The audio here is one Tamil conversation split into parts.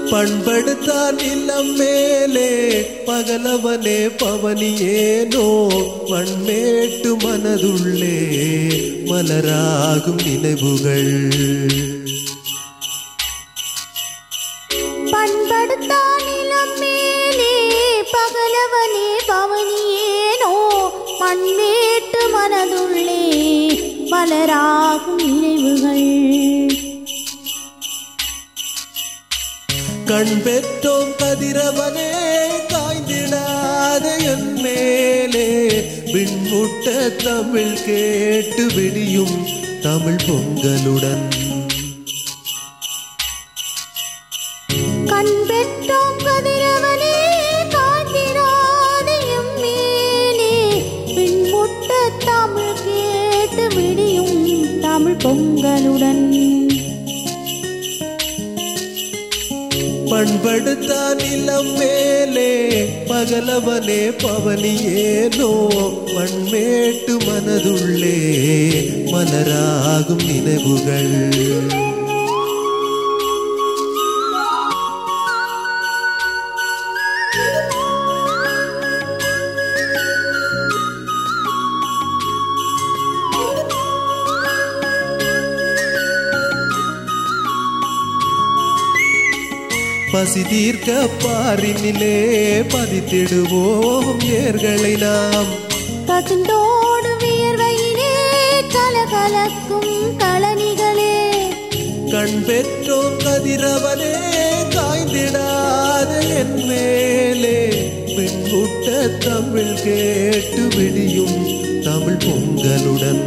பண்படுத்தான் இல்லம் மேலே பகலவனே பவனியேனோ மண்மேட்டு மனதுள்ளே மலராகும் நினைவுகள் பண்படுத்தான் நிலம் மேலே பகலவனே பவனியேனோ மண்மேட்டு மனதுள்ளே மலராகும் நினைவுகள் கண் பெற்றோம் கதிரவனே காய்ந்திடாத என் மேலே விண்முட்ட தமிழ் கேட்டு விடியும் தமிழ் பொங்கலுடன் கண் பெற்றோம் கதிரவனே காத்திராதையும் மேலே பின்முட்ட தமிழ் கேட்டு விடியும் தமிழ் பொங்கலுடன் பண்படுத்தான் நிலம் மேலே பகலவனே பவனியேனோ மண்மேட்டு மனதுள்ளே மலராகும் நினைவுகள் பசி தீர்க்க பாரினிலே பதித்திடுவோம் ஏர்களை நாம் கசிந்தோடு வியர்வையிலே கலகலக்கும் களனிகளே கண் பெற்றோம் கதிரவனே காய்ந்திடாத என் மேலே பின்புட்ட தமிழ் கேட்டு விடியும் தமிழ் பொங்கலுடன்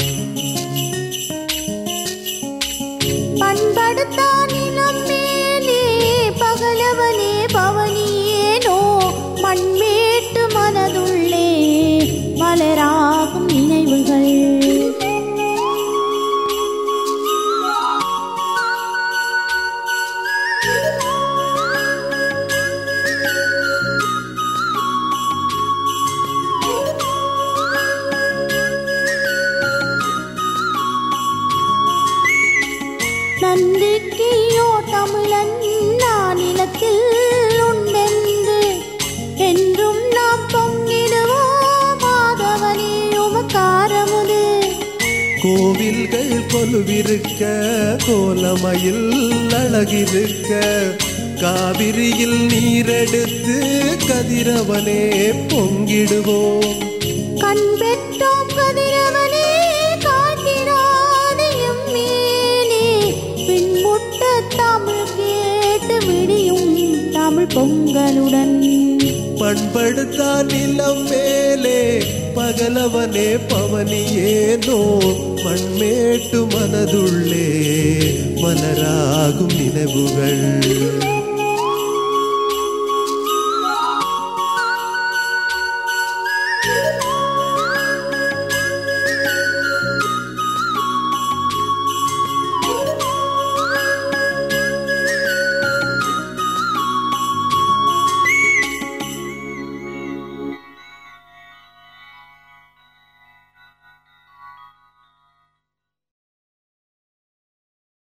பண்படுத்தான் நிலம் மேலே பகலவனே பவனியேனோ மண்மேட்டு மனதுள்ளே மலராகும் நினைவுகள் நன்றிக்கையோ தமிழன் நானிலத்தில் உண்டென்று என்றும் நாம் பொங்கிடுவோம் மாதவனே உமக்காரமுது கோவில்கள் கொலுவிருக்க கோலமயில் அழகிருக்க காவிரியில் நீரெடுத்து கதிரவனே பொங்கிடுவோம் கண் பெற்றோம் கதிரவனே காத்திராதையும் மேலே பின்முட்ட தமிழ் கேட்டு விடியும் தமிழ் பொங்கலுடன் பண்படுத்தான் நிலம் மேலே பகலவனே பவனியேனோ மண்மேட்டு மனதுள்ளே மலராகும் நினைவுகள்